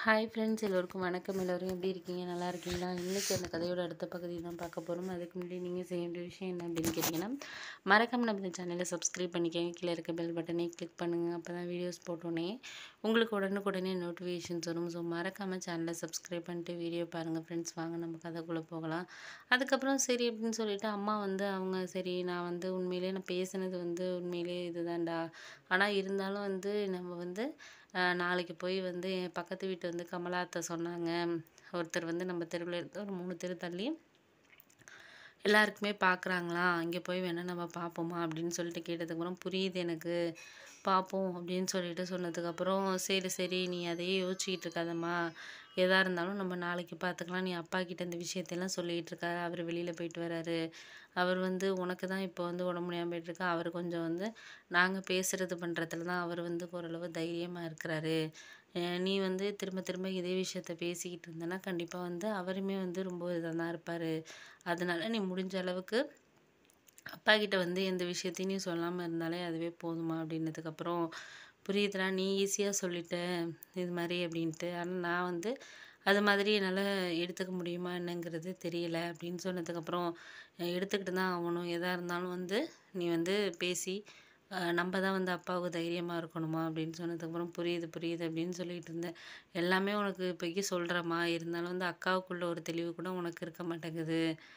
hi friends எல்லோருக்கும் வணக்கம் எல்லோரும் எப்படி இருக்கீங்க நல்லா இருக்கீங்களா இன்றைக்கி அந்த கதையோட அடுத்த பகுதி தான் பார்க்க போகிறோம் அதுக்கு முன்னாடி நீங்கள் செய்ய வேண்டிய விஷயம் என்ன அப்படின்னு கேட்டிங்கன்னா மறக்காம நம்ம இந்த சேனலை சப்ஸ்கிரைப் பண்ணிக்கோங்க கீழே இருக்க பெல் பட்டனை கிளிக் பண்ணுங்கள் அப்போ தான் வீடியோஸ் போட்டோன்னே உங்களுக்கு உடனுக்குடனே நோட்டிஃபிகேஷன்ஸ் வரும் ஸோ மறக்காமல் சேனலை சப்ஸ்கிரைப் பண்ணிட்டு வீடியோ பாருங்கள் ஃப்ரெண்ட்ஸ் வாங்க நம்ம கதைக்குள்ளே போகலாம் அதுக்கப்புறம் சரி அப்படின்னு சொல்லிட்டு அம்மா வந்து அவங்க சரி நான் வந்து உண்மையிலே நான் பேசினது வந்து உண்மையிலே இதுதான்டா ஆனால் இருந்தாலும் வந்து நம்ம வந்து ஆஹ் நாளைக்கு போய் வந்து என் பக்கத்து வீட்டு வந்து கமலா அத்தை சொன்னாங்க ஒருத்தர் வந்து நம்ம தெருவில் இருந்து ஒரு மூணு தெரு தள்ளி எல்லாருக்குமே பார்க்குறாங்களாம் அங்கே போய் வேணால் நம்ம பார்ப்போமா அப்படின்னு சொல்லிட்டு கேட்டதுக்கப்புறம் புரியுது எனக்கு பார்ப்போம் அப்படின்னு சொல்லிட்டு சொன்னதுக்கப்புறம் சரி சரி நீ அதையே யோசிச்சுக்கிட்டு இருக்காதம்மா எதாக இருந்தாலும் நம்ம நாளைக்கு பார்த்துக்கலாம் நீ அப்பா கிட்ட இந்த விஷயத்தையெல்லாம் சொல்லிகிட்டு இருக்காரு அவர் வெளியில் போயிட்டு வராரு அவர் வந்து உனக்கு தான் இப்போ வந்து உடம்பு முடியாமல் போயிட்டுருக்கு அவர் கொஞ்சம் வந்து நாங்கள் பேசுகிறது பண்ணுறதுல தான் அவர் வந்து ஓரளவு தைரியமாக இருக்கிறாரு அஹ் நீ வந்து திரும்ப திரும்ப இதே விஷயத்த பேசிக்கிட்டு இருந்தேன்னா கண்டிப்பாக வந்து அவருமே வந்து ரொம்ப இதாக தான் இருப்பார் அதனால நீ முடிஞ்ச அளவுக்கு அப்பா கிட்ட வந்து எந்த விஷயத்தையும் நீ சொல்லாமல் இருந்தாலே அதுவே போதுமா அப்படின்னதுக்கப்புறம் புரியுதுடா நீ ஈஸியாக சொல்லிட்ட இது மாதிரி அப்படின்ட்டு ஆனால் நான் வந்து அது மாதிரி என்னால் எடுத்துக்க முடியுமா என்னங்கிறது தெரியல அப்படின்னு சொன்னதுக்கப்புறம் அஹ் எடுத்துக்கிட்டு தான் ஆகணும் எதாக இருந்தாலும் வந்து நீ வந்து பேசி அஹ் நம்ம தான் வந்து அப்பாவுக்கு தைரியமாக இருக்கணுமா அப்படின்னு சொன்னதுக்கப்புறம் புரியுது புரியுது அப்படின்னு சொல்லிட்டு இருந்தேன் எல்லாமே உனக்கு இப்போக்கி சொல்கிறேம்மா இருந்தாலும் வந்து அக்காவுக்குள்ள ஒரு தெளிவு கூட உனக்கு இருக்க மாட்டேங்குது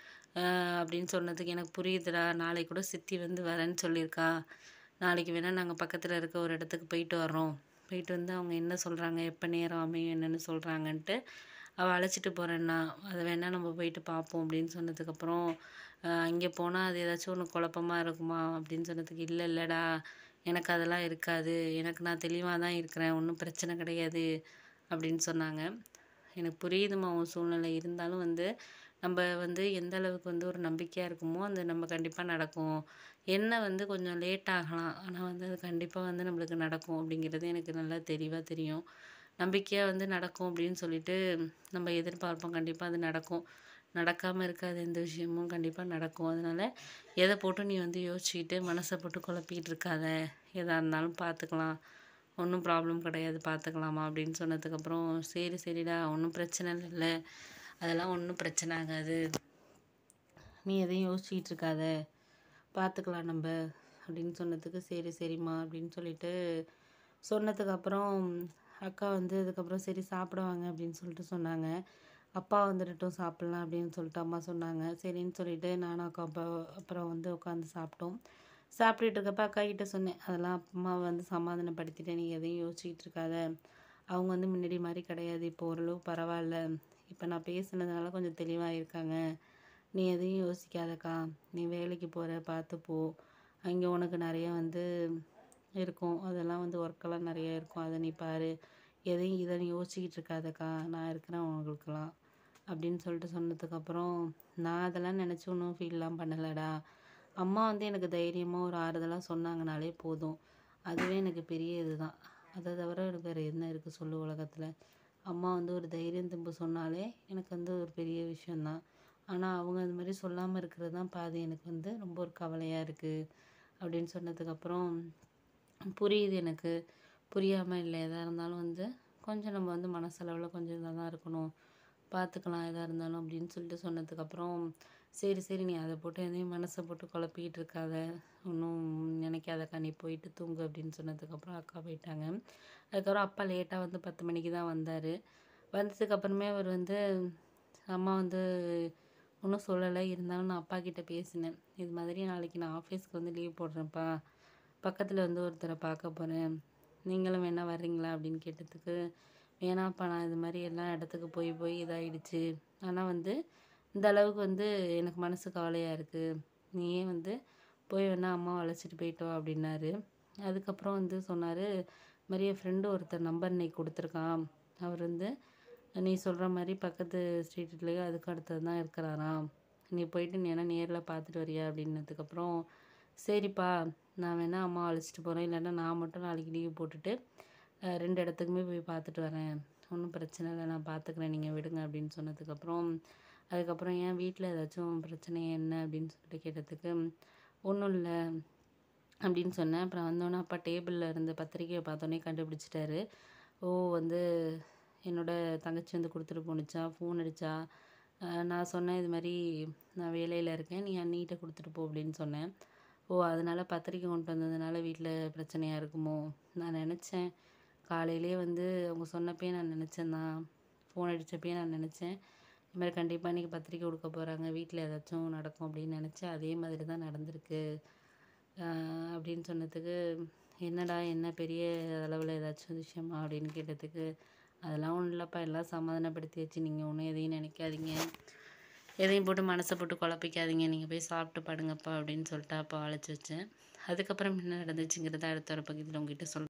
அஹ் அப்படின்னு சொன்னதுக்கு எனக்கு புரியுதுடா நாளைக்கு கூட சித்தி வந்து வரேன்னு சொல்லியிருக்கா நாளைக்கு வேணால் நாங்கள் பக்கத்தில் இருக்க ஒரு இடத்துக்கு போயிட்டு வர்றோம் போயிட்டு வந்து அவங்க என்ன சொல்கிறாங்க எப்போ நேரம் அமையும் என்னென்னு சொல்கிறாங்கன்ட்டு அவள் அழைச்சிட்டு போகிறேன்னா அதை வேணால் நம்ம போயிட்டு பார்ப்போம் அப்படின்னு சொன்னதுக்கப்புறம் அங்கே போனால் அது ஏதாச்சும் ஒன்று குழப்பமா இருக்குமா அப்படின்னு சொன்னதுக்கு இல்லை இல்லைடா எனக்கு அதெல்லாம் இருக்காது எனக்கு நான் தெளிவாக தான் இருக்கிறேன் ஒன்றும் பிரச்சனை கிடையாது அப்படின்னு சொன்னாங்க எனக்கு புரியுதுமா உன் சூழ்நிலை இருந்தாலும் வந்து நம்ம வந்து எந்த அளவுக்கு வந்து ஒரு நம்பிக்கையாக இருக்குமோ அது நம்ம கண்டிப்பாக நடக்கும் என்ன வந்து கொஞ்சம் லேட் ஆகலாம் ஆனால் வந்து அது கண்டிப்பாக வந்து நம்மளுக்கு நடக்கும் அப்படிங்கிறது எனக்கு நல்லா தெளிவாக தெரியும் நம்பிக்கையாக வந்து நடக்கும் அப்படின்னு சொல்லிட்டு நம்ம எதிர்பார்ப்போம் கண்டிப்பாக அது நடக்கும் நடக்காமல் இருக்காது எந்த விஷயமும் கண்டிப்பாக நடக்கும் அதனால் எதை போட்டு நீ வந்து யோசிச்சுக்கிட்டு மனசை போட்டு குழப்பிக்கிட்டு இருக்காத எதாக இருந்தாலும் பார்த்துக்கலாம் ஒன்றும் ப்ராப்ளம் கிடையாது பார்த்துக்கலாமா அப்படின்னு சொன்னதுக்கப்புறம் சரி சரிடா ஒன்றும் பிரச்சனை இல்லை அதெல்லாம் ஒன்றும் பிரச்சனை ஆகாது நீ எதையும் யோசிச்சுக்கிட்டு இருக்காத பார்த்துக்கலாம் நம்ம அப்படின்னு சொன்னதுக்கு சரி சரிம்மா அப்படின்னு சொல்லிட்டு சொன்னதுக்கு அப்புறம் அக்கா வந்து அதுக்கப்புறம் சரி சாப்பிடுவாங்க அப்படின்னு சொல்லிட்டு சொன்னாங்க அப்பா வந்துடட்டும் சாப்பிட்லாம் அப்படின்னு சொல்லிட்டு அம்மா சொன்னாங்க சரின்னு சொல்லிட்டு நானும் அக்கா அப்பா அப்புறம் வந்து உட்காந்து சாப்பிட்டோம் சாப்பிட்டுட்டு இருக்கப்ப அக்கா கிட்ட சொன்னேன் அதெல்லாம் அம்மாவை வந்து சமாதானப்படுத்திட்டேன் நீ எதையும் யோசிச்சுக்கிட்டு இருக்காத அவங்க வந்து முன்னாடி மாதிரி கிடையாது இப்போ ஓரளவு பரவாயில்ல இப்போ நான் பேசுனதுனால கொஞ்சம் தெளிவாக இருக்காங்க நீ எதையும் யோசிக்காதக்கா நீ வேலைக்கு போகிற பார்த்து போ அங்கே உனக்கு நிறைய வந்து இருக்கும் அதெல்லாம் வந்து ஒர்க்கெல்லாம் நிறைய இருக்கும் அதை நீ பாரு எதையும் இதை நீ யோசிச்சுக்கிட்டு இருக்காதக்கா நான் இருக்கிறேன் உங்களுக்கெல்லாம் அப்படின்னு சொல்லிட்டு சொன்னதுக்கப்புறம் நான் அதெல்லாம் நினச்சி ஒன்றும் ஃபீல்லாம் பண்ணலடா அம்மா வந்து எனக்கு தைரியமாக ஒரு ஆறுதலாக சொன்னாங்கனாலே போதும் அதுவே எனக்கு பெரிய இதுதான் அதை தவிர எனக்கு வேறு என்ன இருக்குது சொல்லு உலகத்தில் அம்மா வந்து ஒரு தைரியம் திரும்ப சொன்னாலே எனக்கு வந்து ஒரு பெரிய விஷயந்தான் ஆனால் அவங்க அது மாதிரி சொல்லாமல் இருக்கிறது தான் பாதி எனக்கு வந்து ரொம்ப ஒரு கவலையாக இருக்குது அப்படின்னு சொன்னதுக்கப்புறம் புரியுது எனக்கு புரியாமல் இல்லை எதாக இருந்தாலும் வந்து கொஞ்சம் நம்ம வந்து மனசளவில் கொஞ்சம் இதாக தான் இருக்கணும் பார்த்துக்கலாம் எதாக இருந்தாலும் அப்படின்னு சொல்லிட்டு சொன்னதுக்கப்புறம் சரி சரி நீ அதை போட்டு எதையும் மனசை போட்டு குழப்பிக்கிட்டு இருக்காத ஒன்றும் நினைக்காதக்கா நீ போயிட்டு தூங்கு அப்படின்னு சொன்னதுக்கப்புறம் அக்கா போயிட்டாங்க அதுக்கப்புறம் அப்பா லேட்டாக வந்து பத்து மணிக்கு தான் வந்தார் வந்ததுக்கப்புறமே அவர் வந்து அம்மா வந்து ஒன்றும் சொல்லலை இருந்தாலும் நான் அப்பா கிட்ட பேசினேன் இது மாதிரி நாளைக்கு நான் ஆஃபீஸ்க்கு வந்து லீவ் போடுறேன்ப்பா பக்கத்தில் வந்து ஒருத்தரை பார்க்க போகிறேன் நீங்களும் வேணா வர்றீங்களா அப்படின்னு கேட்டதுக்கு வேணாப்பா நான் இது மாதிரி எல்லா இடத்துக்கு போய் போய் இதாகிடுச்சு ஆனால் வந்து இந்த அளவுக்கு வந்து எனக்கு மனசு கவலையாக இருக்குது நீயே வந்து போய் வேணா அம்மாவை அழைச்சிட்டு போயிட்டு வா அப்படின்னாரு அதுக்கப்புறம் வந்து சொன்னார் மாதிரி என் ஃப்ரெண்டு ஒருத்தர் நம்பர் இன்னைக்கு கொடுத்துருக்கான் அவர் வந்து நீ சொல்கிற மாதிரி பக்கத்து ஸ்ட்ரீட்லேயே அதுக்கு அடுத்தது தான் இருக்கிறாராம் நீ போயிட்டு நீ என்ன நேரில் பார்த்துட்டு வரியா அப்படின்னதுக்கப்புறம் சரிப்பா நான் வேணா அம்மா அழைச்சிட்டு போகிறேன் இல்லைன்னா நான் மட்டும் நாளைக்கு லீவ் போட்டுட்டு அஹ், ரெண்டு இடத்துக்குமே போய் பார்த்துட்டு வரேன் ஒன்றும் பிரச்சனை இல்லை நான் பார்த்துக்கிறேன் நீங்கள் விடுங்க அப்படின்னு சொன்னதுக்கப்புறம் அதுக்கப்புறம் ஏன் வீட்டில் ஏதாச்சும் பிரச்சனை என்ன அப்படின்னு சொல்லிட்டு கேட்டதுக்கு ஒன்றும் இல்லை அப்படின்னு சொன்னேன் அப்புறம் வந்தோன்னே அப்பா டேபிளில் இருந்த பத்திரிக்கையை பார்த்தோன்னே கண்டுபிடிச்சிட்டாரு ஓ வந்து என்னோட தங்கச்சி வந்து கொடுத்துட்டு போணுச்சா ஃபோன் அடிச்சா அஹ் நான் சொன்னேன் இது மாதிரி நான் வேலையில் இருக்கேன் நீ அண்ணிகிட்ட கொடுத்துட்டு போ அப்படின்னு சொன்னேன் ஓ அதனால பத்திரிக்கை கொண்டு வந்ததுனால வீட்டில் பிரச்சனையாக இருக்குமோ நான் நினச்சேன் காலையிலேயே வந்து அவங்க சொன்னப்பயே நான் நினச்சேன் தான் ஃபோன் அடித்தப்பயே நான் நினச்சேன் இது மாதிரி கண்டிப்பாக இன்றைக்கி பத்திரிக்கை கொடுக்க போகிறாங்க வீட்டில் ஏதாச்சும் நடக்கும் அப்படின்னு நினச்சேன் அதே மாதிரி தான் நடந்திருக்கு ஆஹ் அப்படின்னு சொன்னதுக்கு என்னடா என்ன பெரிய அளவில் ஏதாச்சும் விஷயமா அப்படின்னு கேட்டதுக்கு அதெல்லாம் ஒன்றும் இல்லைப்பா எல்லாம் சமாதானப்படுத்தி வச்சு நீங்கள் ஒன்றும் எதையும் நினைக்காதீங்க எதையும் போட்டு மனசை போட்டு குழப்பிக்காதீங்க நீங்கள் போய் சாப்பிட்டு படுங்கப்பா அப்படின்னு சொல்லிட்டு அப்போ அழைச்சி வச்சேன் அதுக்கப்புறம் என்ன நடந்துச்சுங்கிறத அடுத்த ஒரு பகுதியில் உங்ககிட்ட சொல்கிறேன்